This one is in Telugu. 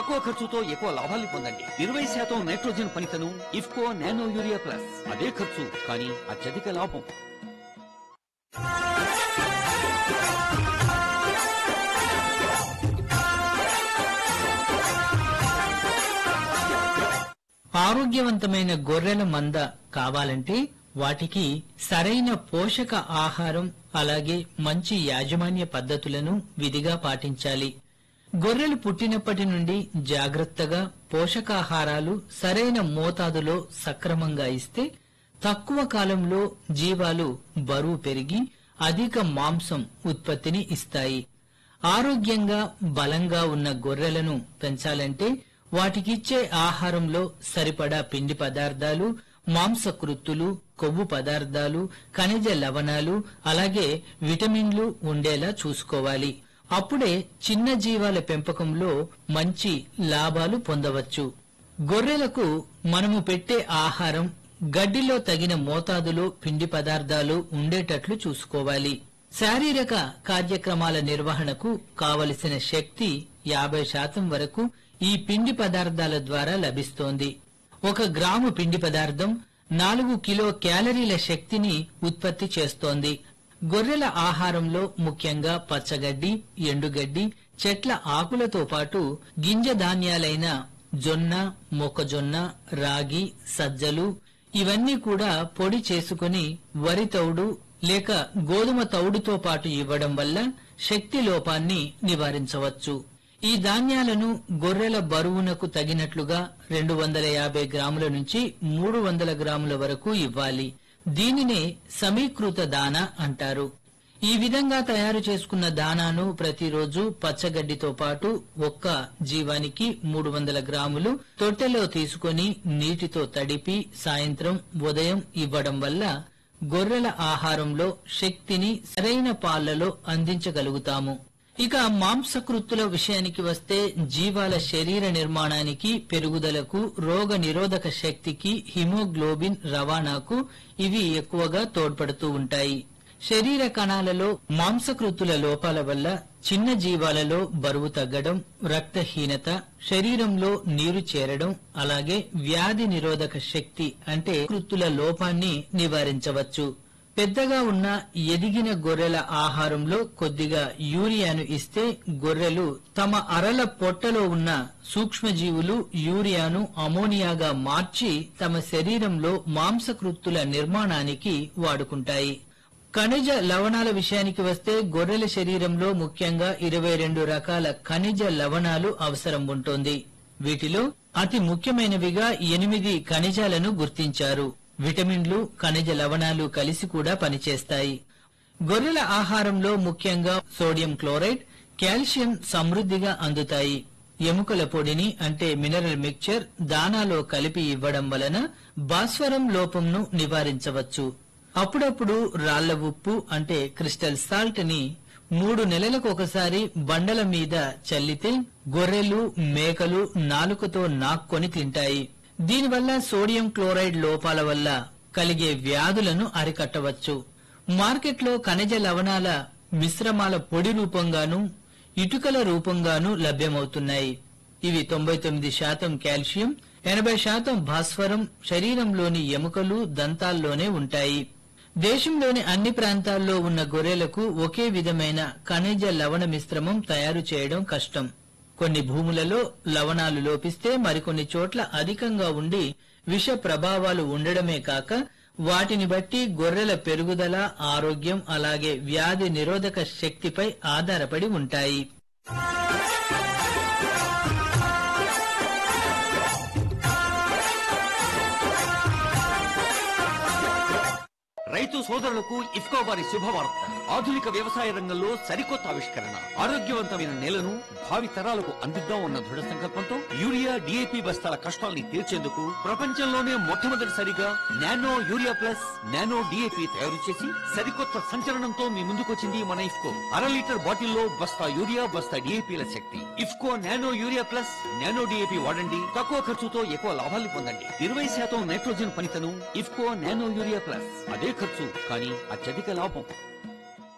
తక్కువ ఖర్చుతో ఎక్కువ లాభాల్ని పొందండి ఇరవై శాతం నైట్రోజన్ పనితనం ఇఫ్కో నానో యూరియా ప్లస్ అదే ఖర్చు కానీ అత్యధిక లాభం ఆరోగ్యవంతమైన గొర్రెల మంద కావాలంటే వాటికి సరైన పోషక ఆహారం అలాగే మంచి యాజమాన్య పద్ధతులను విధిగా పాటించాలి గొర్రెలు పుట్టినప్పటి నుండి జాగ్రత్తగా పోషకాహారాలు సరైన మోతాదులో సక్రమంగా ఇస్తే తక్కువ కాలంలో జీవాలు బరువు పెరిగి అధిక మాంసం ఉత్పత్తిని ఇస్తాయి ఆరోగ్యంగా బలంగా ఉన్న గొర్రెలను పెంచాలంటే వాటికిచ్చే ఆహారంలో సరిపడా పిండి పదార్థాలు మాంసకృత్తులు కొవ్వు పదార్థాలు ఖనిజ లవణాలు అలాగే విటమిన్లు ఉండేలా చూసుకోవాలి అప్పుడే చిన్న జీవాల పెంపకంలో మంచి లాభాలు పొందవచ్చు గొర్రెలకు మనము పెట్టే ఆహారం గడ్డిలో తగిన మోతాదులో పిండి పదార్థాలు ఉండేటట్లు చూసుకోవాలి శారీరక కార్యక్రమాల నిర్వహణకు కావలసిన శక్తి యాభై శాతం వరకు ఈ పిండి పదార్థాల ద్వారా లభిస్తోంది ఒక గ్రాము పిండి పదార్థం నాలుగు కిలో క్యాలరీల శక్తిని ఉత్పత్తి చేస్తోంది గొర్రెల ఆహారంలో ముఖ్యంగా పచ్చగడ్డి ఎండుగడ్డి చెట్ల ఆకులతో పాటు గింజ ధాన్యాలైన జొన్న మొక్కజొన్న రాగి సజ్జలు ఇవన్నీ కూడా పొడి చేసుకుని వరి తౌడు లేక గోధుమ తౌడుతో పాటు ఇవ్వడం వల్ల శక్తి లోపాన్ని నివారించవచ్చు ఈ ధాన్యాలను గొర్రెల బరువునకు తగినట్లుగా రెండు వందల యాభై గ్రాముల నుంచి మూడు వందల గ్రాముల వరకు ఇవ్వాలి దీనినే సమీకృత దాన అంటారు ఈ విధంగా తయారు చేసుకున్న దానాను ప్రతిరోజు పచ్చగడ్డితో పాటు ఒక్క జీవానికి మూడు వందల గ్రాములు తొట్టెలో తీసుకొని నీటితో తడిపి సాయంత్రం ఉదయం ఇవ్వడం వల్ల గొర్రెల ఆహారంలో శక్తిని సరైన పాళ్లలో అందించగలుగుతాము ఇక మాంసకృత్తుల విషయానికి వస్తే జీవాల శరీర నిర్మాణానికి పెరుగుదలకు రోగ నిరోధక శక్తికి హిమోగ్లోబిన్ రవాణాకు ఇవి ఎక్కువగా తోడ్పడుతూ ఉంటాయి శరీర కణాలలో మాంసకృత్తుల లోపాల వల్ల చిన్న జీవాలలో బరువు తగ్గడం రక్తహీనత శరీరంలో నీరు చేరడం అలాగే వ్యాధి నిరోధక శక్తి అంటే కృత్తుల లోపాన్ని నివారించవచ్చు పెద్దగా ఉన్న ఎదిగిన గొర్రెల ఆహారంలో కొద్దిగా యూరియాను ఇస్తే గొర్రెలు తమ అరల పొట్టలో ఉన్న సూక్ష్మజీవులు యూరియాను అమోనియాగా మార్చి తమ శరీరంలో మాంసకృత్తుల నిర్మాణానికి వాడుకుంటాయి ఖనిజ లవణాల విషయానికి వస్తే గొర్రెల శరీరంలో ముఖ్యంగా ఇరవై రెండు రకాల ఖనిజ లవణాలు అవసరం ఉంటుంది వీటిలో అతి ముఖ్యమైనవిగా ఎనిమిది ఖనిజాలను గుర్తించారు విటమిన్లు ఖనిజ లవణాలు కలిసి కూడా పనిచేస్తాయి గొర్రెల ఆహారంలో ముఖ్యంగా సోడియం క్లోరైడ్ కాల్షియం సమృద్ధిగా అందుతాయి ఎముకల పొడిని అంటే మినరల్ మిక్చర్ దానాలో కలిపి ఇవ్వడం వలన భాస్వరం లోపంను నివారించవచ్చు అప్పుడప్పుడు రాళ్ల ఉప్పు అంటే క్రిస్టల్ సాల్ట్ ని మూడు నెలలకు ఒకసారి బండల మీద చల్లితే గొర్రెలు మేకలు నాలుకతో నాక్కొని తింటాయి దీనివల్ల సోడియం క్లోరైడ్ లోపాల వల్ల కలిగే వ్యాధులను అరికట్టవచ్చు మార్కెట్లో ఖనిజ లవణాల మిశ్రమాల పొడి రూపంగాను ఇటుకల రూపంగాను లభ్యమవుతున్నాయి ఇవి తొంభై తొమ్మిది శాతం కాల్షియం ఎనభై శాతం భాస్వరం శరీరంలోని ఎముకలు దంతాల్లోనే ఉంటాయి దేశంలోని అన్ని ప్రాంతాల్లో ఉన్న గొర్రెలకు ఒకే విధమైన ఖనిజ లవణ మిశ్రమం తయారు చేయడం కష్టం కొన్ని భూములలో లవణాలు లోపిస్తే మరికొన్ని చోట్ల అధికంగా ఉండి విష ప్రభావాలు ఉండడమే కాక వాటిని బట్టి గొర్రెల పెరుగుదల ఆరోగ్యం అలాగే వ్యాధి నిరోధక శక్తిపై ఆధారపడి ఉంటాయి రైతు సోదరులకు ఇఫ్కో వారి శుభవార్త ఆధునిక వ్యవసాయ రంగంలో సరికొత్త ఆవిష్కరణ ఆరోగ్యవంతమైన నేలను భావి తరాలకు అందిద్దాం అన్న దృఢ సంకల్పంతో యూరియా డిఏపి బస్తాల కష్టాల్ని తీర్చేందుకు ప్రపంచంలోనే మొట్టమొదటిసారిగా nano urea plus nano DAP తయారు చేసి సరికొత్త సంచలనంతో మీ ముందుకొచ్చింది మన ఇఫ్కో అర లీటర్ బాటిల్లో బస్తా యూరియా బస్తా డిఏపిల శక్తి IFFCO nano urea plus nano DAP వాడండి తక్కువ ఖర్చుతో ఎక్కువ లాభాల్ని పొందండి ఇరవై శాతం నైట్రోజన్ పనితనం ఇఫ్కో నానో యూరియా ప్లస్ అదే ఖర్చు కానీ అత్యధిక లాభం